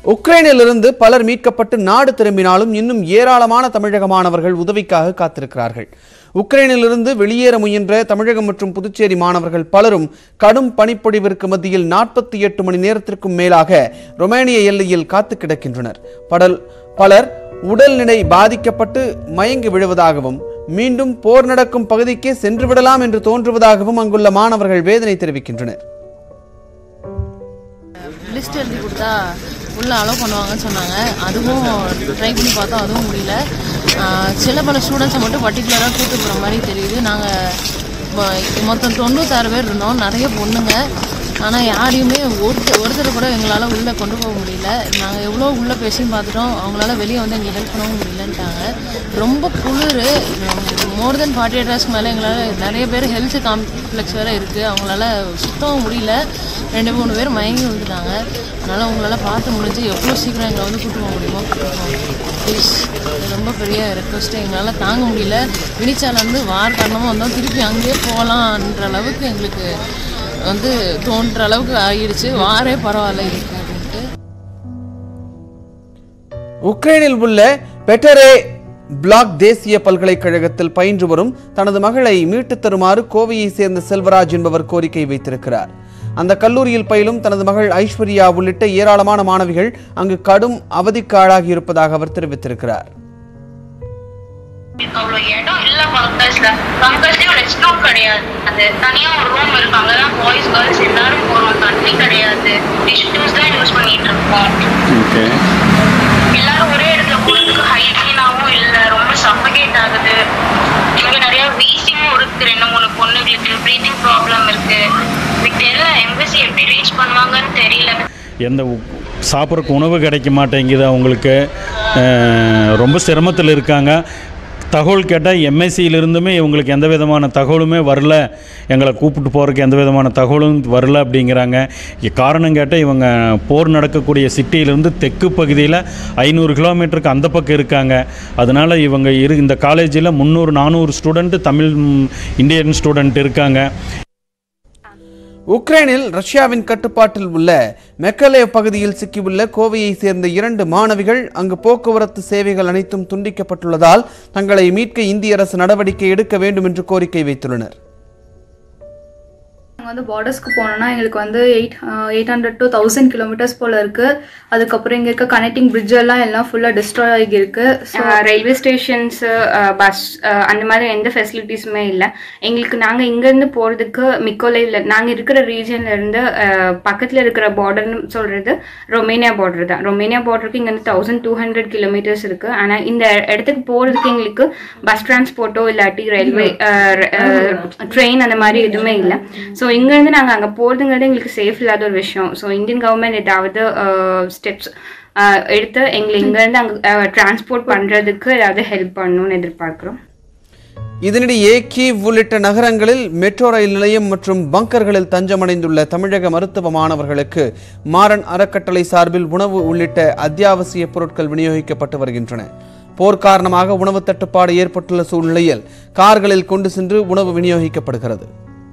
உக்ரைனிலிருந்து பலர் மீட்கப்பட்டு நாடு திரும்பினாலும் இன்னும் ஏராளமான தமிழக மாணவர்கள் உதவிக்காக காத்திருக்கிறார்கள் உக்ரைனிலிருந்து வெளியேற முயன்ற தமிழகம் மற்றும் புதுச்சேரி மாணவர்கள் பலரும் கடும் பனிப்பொழிவிற்கு மத்தியில் நாற்பத்தி எட்டு மணி நேரத்திற்கும் மேலாக ரொமேனிய எல்லையில் காத்து கிடக்கின்றனர் படல் பலர் உடல்நிலை பாதிக்கப்பட்டு மயங்கி விழுவதாகவும் மீண்டும் போர் நடக்கும் பகுதிக்கே சென்று விடலாம் என்று தோன்றுவதாகவும் அங்குள்ள மாணவர்கள் வேதனை தெரிவிக்கின்றனர் லிஸ்ட் எழுதி கொடுத்தா உள்ள அலோவ் பண்ணுவாங்கன்னு சொன்னாங்க அதுவும் ட்ரை பண்ணி பார்த்தோம் அதுவும் முடியல ஆஹ் சில பல ஸ்டூடெண்ட்ஸை மட்டும் பர்டிகுலராக கூட்டு போகிற மாதிரி தெரியுது நாங்கள் மொத்தம் தொண்ணூத்தாறு பேர் இருந்தோம் நிறைய பொண்ணுங்க ஆனால் யாரையுமே ஒருத்தர் ஒருத்தர் கூட எங்களால் உள்ளே கொண்டு போக முடியல நாங்கள் எவ்வளோ உள்ளே பேசியும் பார்த்துட்டோம் அவங்களால வெளியே வந்து எங்களுக்கு ஹெல்ப் பண்ணவும் முடியலன்ட்டாங்க ரொம்ப குளிர் மோர் தென் ஃபார்ட்டி எயிட் ஹவர்ஸ்க்கு மேலே எங்களால் நிறைய பேர் ஹெல்த் காம்ப்ளெக்ஸ் வேறு இருக்குது அவங்களால சுத்தவும் முடியல ரெண்டு மூணு பேர் மயங்கி விழுந்துட்டாங்க அதனால் உங்களால் பார்த்து முடிஞ்சு எவ்வளோ சீக்கிரம் எங்களை வந்து கூட்டு போக முடியுமோ கூட்டு போங்க ப்ளீஸ் இது ரொம்ப பெரிய ரெக்வஸ்ட்டு எங்களால் தாங்க முடியல வினிச்சாலேருந்து வார் காரணமாக வந்தோம் திருப்பி அங்கேயே போகலான்ற அளவுக்கு எங்களுக்கு வந்து தோன்ற அளவுக்கு ஆகிடுச்சு வாரே பரவாயில்ல இருக்கு அப்படின்ட்டு உக்ரைனில் உள்ள பெட்டரே பிளாக் தேசிய பல்கலைக்கழகத்தில் பயின்று வரும் தனது மகளை மீட்டுத் தருமாறு கோவையை சேர்ந்த செல்வராஜ் என்பவர் கோரிக்கை வைத்திருக்கிறார் அந்த கல்லூரியில் பயிலும் தனது மகள் ஐஸ்வர்யா உள்ளிட்ட ஏராளமான மாணவிகள் அங்கு கடும் அவதிக்கு ஆளாகி இருப்பதாக அவர் தெரிவித்திருக்கிறார் அவ்வளோ இடம் இல்ல பங்கஸ்ல பங்கஸ்லயும் ரெஸ்ட் ரூம் கிடையாது அது தனியா ஒரு ரூம் இருக்கு அங்கதான் பாய்ஸ் கேர்ள்ஸ் எல்லாரும் போறோம் தண்ணி கிடையாது டிஷ்யூஸ் தான் யூஸ் பண்ணிட்டு இருக்கோம் ஓகே எல்லாரும் ஒரே இடத்துல போறதுக்கு ஹைஜீனாவும் இல்ல ரொம்ப சஃபகேட் ஆகுது இங்க நிறைய வீசிங்கும் இருக்கு ரெண்டு மூணு பொண்ணுங்களுக்கு ப்ரீத்திங் ப்ராப்ளம் இருக்கு இதுக்கு தெரியல எம்பசி எப்படி ரீச் பண்ணுவாங்கன்னு தெரியல எந்த உ- சாப்பிட்றதுக்கு உணவு கிடைக்க மாட்டேங்குது அவங்களுக்கு அஹ், ரொம்ப சிரமத்தில் இருக்காங்க தகவல் கேட்டால் எம்எஸ்சியிலிருந்துமே இவங்களுக்கு எந்த விதமான தகவலுமே வரல எங்களை கூப்பிட்டு போகிறதுக்கு எந்த விதமான தகவலும் வரல அப்படிங்கிறாங்க இ- காரணம் கேட்டால் இவங்க போர் நடக்கக்கூடிய சிட்டியிலேருந்து தெற்கு பகுதியில் ஐநூறு கிலோமீட்டருக்கு அந்த பக்கம் இருக்காங்க அதனால் இவங்க இரு இந்த காலேஜில் முந்நூறு நானூறு ஸ்டூடெண்ட்டு தமிழ் ம், இந்தியன் ஸ்டூடெண்ட் இருக்காங்க உக்ரைனில் ரஷ்யாவின் கட்டுப்பாட்டில் உள்ள மெக்கலேவ் பகுதியில் சிக்கியுள்ள கோவையை சேர்ந்த இரண்டு மாணவிகள் அங்கு போக்குவரத்து சேவைகள் அனைத்தும் துண்டிக்கப்பட்டுள்ளதால் தங்களை மீட்க இந்திய அரசு நடவடிக்கை எடுக்க வேண்டும் என்று கோரிக்கை வைத்துள்ளனர் நாங்கள் வந்து பார்டர்ஸ்க்கு போனோம்னா எங்களுக்கு வந்து eight eight hundred to thousand kilometres போல் இருக்குது அதுக்கப்புறம் இங்கே இருக்க கனெக்டிங் பிரிட்ஜ் எல்லாம் எல்லாம் ஃபுல்லாக டிஸ்ட்ராய் ஆகியிருக்கு ஸோ ரயில்வே ஸ்டேஷன்ஸு பஸ் அந்த மாதிரி எந்த ஃபெசிலிட்டிஸுமே இல்லை எங்களுக்கு நாங்கள் இங்கேருந்து போகிறதுக்கு மிக்கோலைவில் நாங்கள் இருக்கிற ரீஜன்லேருந்து பக்கத்தில் இருக்கிற பார்டர்னு சொல்கிறது ரொமேனியா பார்டர் தான் ரொமேனியா பார்டருக்கு இங்கேருந்து தௌசண்ட் டூ ஹண்ட்ரட் கிலோமீட்டர்ஸ் இருக்குது ஆனால் இந்த இடத்துக்கு போகிறதுக்கு எங்களுக்கு பஸ் டிரான்ஸ்போர்ட்டோ இல்லாட்டி ரயில்வே ட்ரெயின் அந்த மாதிரி எதுவுமே இல்லை ஸோ இங்கேருந்து நாங்கள் அங்கே போகிறதுங்கிறது எங்களுக்கு சேஃப் இல்லாத ஒரு விஷயம் ஸோ இந்தியன் கவர்மெண்ட் ஏதாவது ஸ்டெப்ஸ் எடுத்து எங்களை இங்கேருந்து அங்கே டிரான்ஸ்போர்ட் பண்ணுறதுக்கு ஏதாவது ஹெல்ப் பண்ணணும்னு எதிர்பார்க்குறோம் இதனிடையே கீவ் உள்ளிட்ட நகரங்களில் மெட்ரோ ரயில் நிலையம் மற்றும் பங்கர்களில் தஞ்சமடைந்துள்ள தமிழக மருத்துவ மாணவர்களுக்கு மாறன் அறக்கட்டளை சார்பில் உணவு உள்ளிட்ட அத்தியாவசிய பொருட்கள் விநியோகிக்கப்பட்டு வருகின்றன போர் காரணமாக உணவு தட்டுப்பாடு ஏற்பட்டுள்ள சூழ்நிலையில் கார்களில் கொண்டு சென்று உணவு விநியோகிக்கப்படுகிறது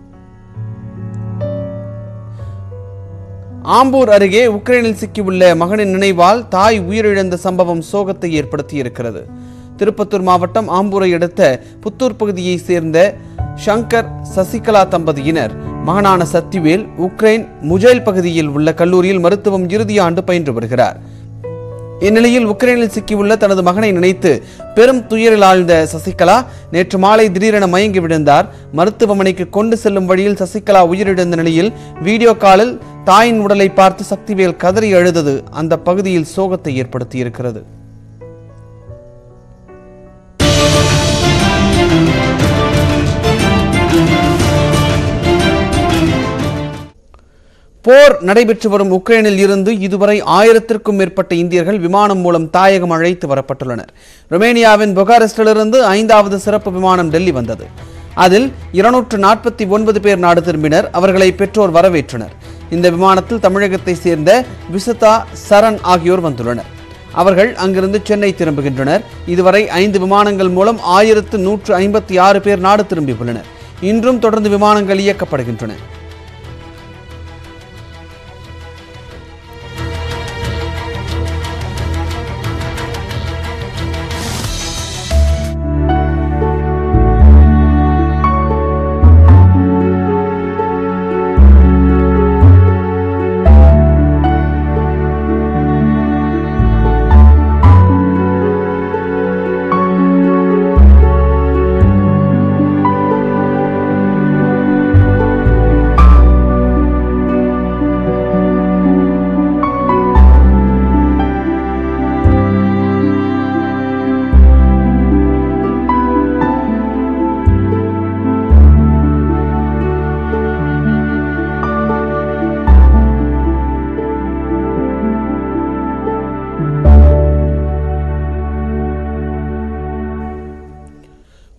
ஆம்பூர் அருகே உக்ரைனில் சிக்கியுள்ள மகனின் நினைவால் தாய் உயிரிழந்த சம்பவம் சோகத்தை ஏற்படுத்தியிருக்கிறது திருப்பத்தூர் மாவட்டம் ஆம்பூரை அடுத்த புத்தூர் பகுதியைச் சேர்ந்த ஷங்கர் சசிகலா தம்பதியினர் மகனான சத்திவேல் உக்ரைன் முஜைல் பகுதியில் உள்ள கல்லூரியில் மருத்துவம் இறுதி ஆண்டு பயின்று வருகிறார் இந்நிலையில் உக்ரைனில் சிக்கியுள்ள தனது மகனை நினைத்து பெரும் துயரில் ஆழ்ந்த சசிகலா நேற்று மாலை திடீரென மயங்கி விழுந்தார் மருத்துவமனைக்கு கொண்டு செல்லும் வழியில் சசிகலா உயிரிழந்த நிலையில் வீடியோ காலில் தாயின் உடலை பார்த்து சக்திவேல் கதறி அழுதது அந்த பகுதியில் சோகத்தை ஏற்படுத்தியிருக்கிறது போர் நடைபெற்று வரும் உக்ரைனில் இருந்து இதுவரை ஆயிரத்திற்கும் மேற்பட்ட இந்தியர்கள் விமானம் மூலம் தாயகம் அழைத்து வரப்பட்டுள்ளனர் ருமேனியாவின் புகாரெஸ்டிலிருந்து ஐந்தாவது சிறப்பு விமானம் டெல்லி வந்தது அதில் இருநூற்று நாற்பத்தி ஒன்பது பேர் நாடு திரும்பினர் அவர்களை பெற்றோர் வரவேற்றனர் இந்த விமானத்தில் தமிழகத்தை சேர்ந்த விசதா சரண் ஆகியோர் வந்துள்ளனர் அவர்கள் அங்கிருந்து சென்னை திரும்புகின்றனர் இதுவரை ஐந்து விமானங்கள் மூலம் ஆயிரத்து நூற்று ஐம்பத்தி ஆறு பேர் நாடு திரும்பியுள்ளனர் இன்றும் தொடர்ந்து விமானங்கள் இயக்கப்படுகின்றன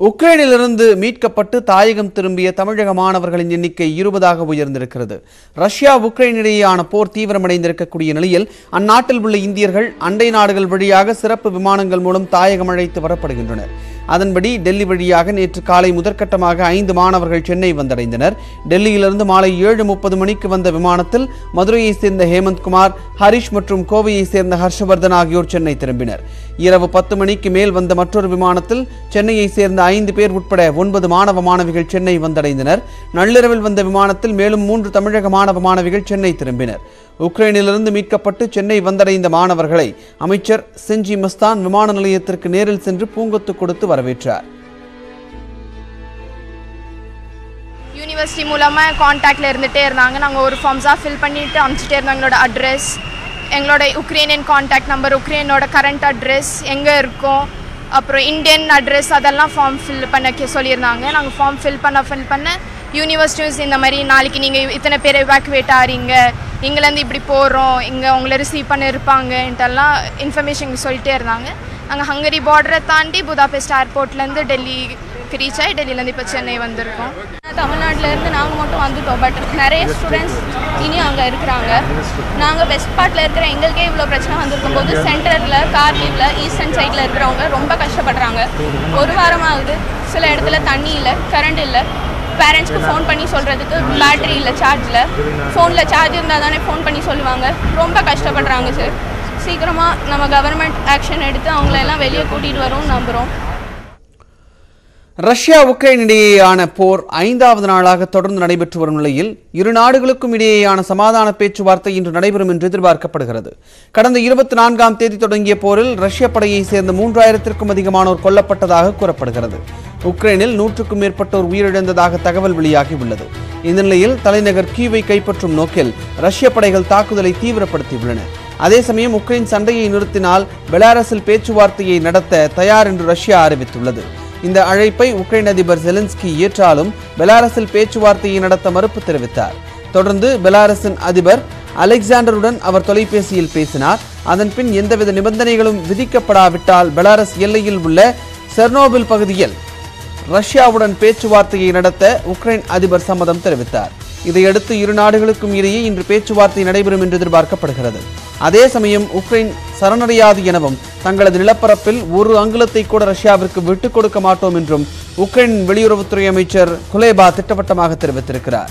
உக்ரைனிலிருந்து மீட்கப்பட்டு தாயகம் திரும்பிய தமிழக மாணவர்களின் எண்ணிக்கை இருபதாக உயர்ந்திருக்கிறது ரஷ்யா உக்ரைன் இடையேயான போர் தீவிரமடைந்திருக்கக்கூடிய நிலையில் அந்நாட்டில் உள்ள இந்தியர்கள் அண்டை நாடுகள் வழியாக சிறப்பு விமானங்கள் மூலம் தாயகம் அழைத்து வரப்படுகின்றனர் அதன்படி டெல்லி வழியாக நேற்று காலை முதற்கட்டமாக ஐந்து மாணவர்கள் சென்னை வந்தடைந்தனர் டெல்லியிலிருந்து மாலை ஏழு முப்பது மணிக்கு வந்த விமானத்தில் மதுரையைச் சேர்ந்த ஹேமந்த் குமார் ஹரிஷ் மற்றும் கோவையைச் சேர்ந்த ஹர்ஷவர்தன் ஆகியோர் சென்னை திரும்பினர் இரவு பத்து மணிக்கு மேல் வந்த மற்றொரு விமானத்தில் சென்னையைச் சேர்ந்த ஐந்து பேர் உட்பட ஒன்பது மாணவ மாணவிகள் சென்னை வந்தடைந்தனர் நள்ளிரவில் வந்த விமானத்தில் மேலும் மூன்று தமிழக மாணவ மாணவிகள் சென்னை திரும்பினர் உக்ரைனிலிருந்து மீட்கப்பட்டு சென்னை வந்தடைந்த மாணவர்களை அமைச்சர் செஞ்சி மஸ்தான் விமான நிலையத்திற்கு நேரில் சென்று பூங்கொத்து கொடுத்து வரவேற்றார் யூனிவர்சிட்டி மூலமாக காண்டாக்டில் இருந்துகிட்டே இருந்தாங்க நாங்கள் ஒரு ஃபார்ம்ஸாக ஃபில் பண்ணிவிட்டு அனுப்பிச்சிட்டே இருந்தோம் எங்களோட அட்ரஸ் எங்களோட உக்ரைனியன் காண்டாக்ட் நம்பர் உக்ரைனோட கரண்ட் அட்ரஸ் எங்கே இருக்கோம் அப்புறம் இந்தியன் அட்ரஸ் அதெல்லாம் ஃபார்ம் ஃபில் பண்ண கே- சொல்லியிருந்தாங்க நாங்கள் ஃபார்ம் ஃபில் பண்ண ஃபில் பண்ண யூனிவர்சிட்டிஸ் இந்த மாதிரி நாளைக்கு நீங்கள் இத்தனை பேர் எவாக்குவேட் ஆகிறீங்க இங்கேருந்து இப்படி போகிறோம் இங்கே உங்களை ரிசீவ் பண்ண இருப்பாங்கன்ட்டெல்லாம் இன்ஃபர்மேஷன் சொல்லிட்டே இருந்தாங்க நாங்கள் ஹங்கரி பார்டரை தாண்டி புதாபெஸ்ட் ஏர்போர்ட்லேருந்து டெல்லிக்கு ரீச் ஆகி டெல்லியிலேருந்து இப்போ சென்னை வந்திருக்கோம் தமிழ்நாட்டில் இருந்து நாங்கள் மட்டும் வந்துட்டோம் பட் நிறைய ஸ்டூடெண்ட்ஸ் இனி அங்கே இருக்கிறாங்க நாங்கள் வெஸ்ட் பார்ட்டில் இருக்கிற எங்களுக்கே இவ்வளோ பிரச்சனை வந்திருக்கும் போது சென்டரில் கார்லீவில் ஈஸ்டர்ன் சைடில் இருக்கிறவங்க ரொம்ப கஷ்டப்படுறாங்க ஒரு வாரம் ஆகுது சில இடத்துல தண்ணி இல்லை கரண்ட் இல்லை பேரண்ட்ஸ்க்கு ஃபோன் பண்ணி சொல்கிறதுக்கு பேட்டரி இல்லை சார்ஜில் ஃபோனில் சார்ஜ் இருந்தால் தானே ஃபோன் பண்ணி சொல்லுவாங்க ரொம்ப கஷ்டப்படுறாங்க சார் சீக்கிரமாக நம்ம கவர்மெண்ட் ஆக்ஷன் எடுத்து அவங்கள எல்லாம் வெளியே கூட்டிகிட்டு வரோம்னு நம்புகிறோம் ரஷ்யா உக்ரைன் இடையேயான போர் ஐந்தாவது நாளாக தொடர்ந்து நடைபெற்று வரும் நிலையில் இரு நாடுகளுக்கும் இடையேயான சமாதான பேச்சுவார்த்தை இன்று நடைபெறும் என்று எதிர்பார்க்கப்படுகிறது கடந்த இருபத்தி நான்காம் தேதி தொடங்கிய போரில் ரஷ்ய படையைச் சேர்ந்த மூன்றாயிரத்திற்கும் அதிகமானோர் கொல்லப்பட்டதாக கூறப்படுகிறது உக்ரைனில் நூற்றுக்கும் மேற்பட்டோர் உயிரிழந்ததாக தகவல் வெளியாகி உள்ளது இந்த நிலையில் தலைநகர் கீவை கைப்பற்றும் நோக்கில் ரஷ்ய படைகள் தாக்குதலை தீவிரப்படுத்தியுள்ளன அதே சமயம் உக்ரைன் சண்டையை நிறுத்தினால் பெலாரஸில் பேச்சுவார்த்தையை நடத்த தயார் என்று ரஷ்யா அறிவித்துள்ளது இந்த அழைப்பை உக்ரைன் அதிபர் ஜெலன்ஸ்கி ஏற்றாலும் பெலாரஸில் பேச்சுவார்த்தையை நடத்த மறுப்பு தெரிவித்தார் தொடர்ந்து பெலாரஸின் அதிபர் அலெக்சாண்டருடன் அவர் தொலைபேசியில் பேசினார் அதன்பின் எந்தவித நிபந்தனைகளும் விதிக்கப்படாவிட்டால் பெலாரஸ் எல்லையில் உள்ள செர்னோபில் பகுதியில் ரஷ்யாவுடன் பேச்சுவார்த்தையை நடத்த உக்ரைன் அதிபர் சம்மதம் தெரிவித்தார் இதையடுத்து இரு நாடுகளுக்கும் இடையே இன்று பேச்சுவார்த்தை நடைபெறும் என்று எதிர்பார்க்கப்படுகிறது அதே சமயம் உக்ரைன் சரணடையாது எனவும் தங்களது நிலப்பரப்பில் ஒரு அங்குலத்தை கூட ரஷ்யாவிற்கு விட்டுக் கொடுக்க மாட்டோம் என்றும் உக்ரைன் வெளியுறவுத்துறை அமைச்சர் குலேபா திட்டவட்டமாக தெரிவித்திருக்கிறார்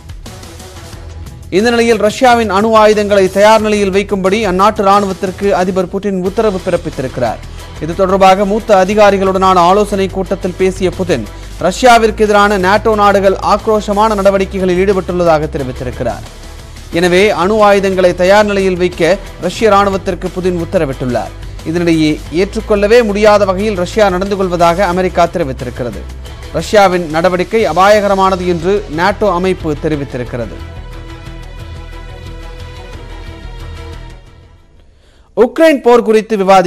இந்த நிலையில் ரஷ்யாவின் அணு ஆயுதங்களை தயார் நிலையில் வைக்கும்படி அந்நாட்டு ராணுவத்திற்கு அதிபர் புட்டின் உத்தரவு பிறப்பித்திருக்கிறார் இது தொடர்பாக மூத்த அதிகாரிகளுடனான ஆலோசனை கூட்டத்தில் பேசிய புதின் ரஷ்யாவிற்கு எதிரான நாட்டோ நாடுகள் ஆக்ரோஷமான நடவடிக்கைகளில் ஈடுபட்டுள்ளதாக தெரிவித்திருக்கிறார் எனவே அணு ஆயுதங்களை தயார் நிலையில் வைக்க ரஷ்ய ராணுவத்திற்கு புதின் உத்தரவிட்டுள்ளார் இதனிடையே ஏற்றுக்கொள்ளவே முடியாத வகையில் ரஷ்யா நடந்து கொள்வதாக அமெரிக்கா தெரிவித்திருக்கிறது ரஷ்யாவின் நடவடிக்கை அபாயகரமானது என்று நாட்டோ அமைப்பு தெரிவித்திருக்கிறது உக்ரைன் போர் குறித்து விவாதி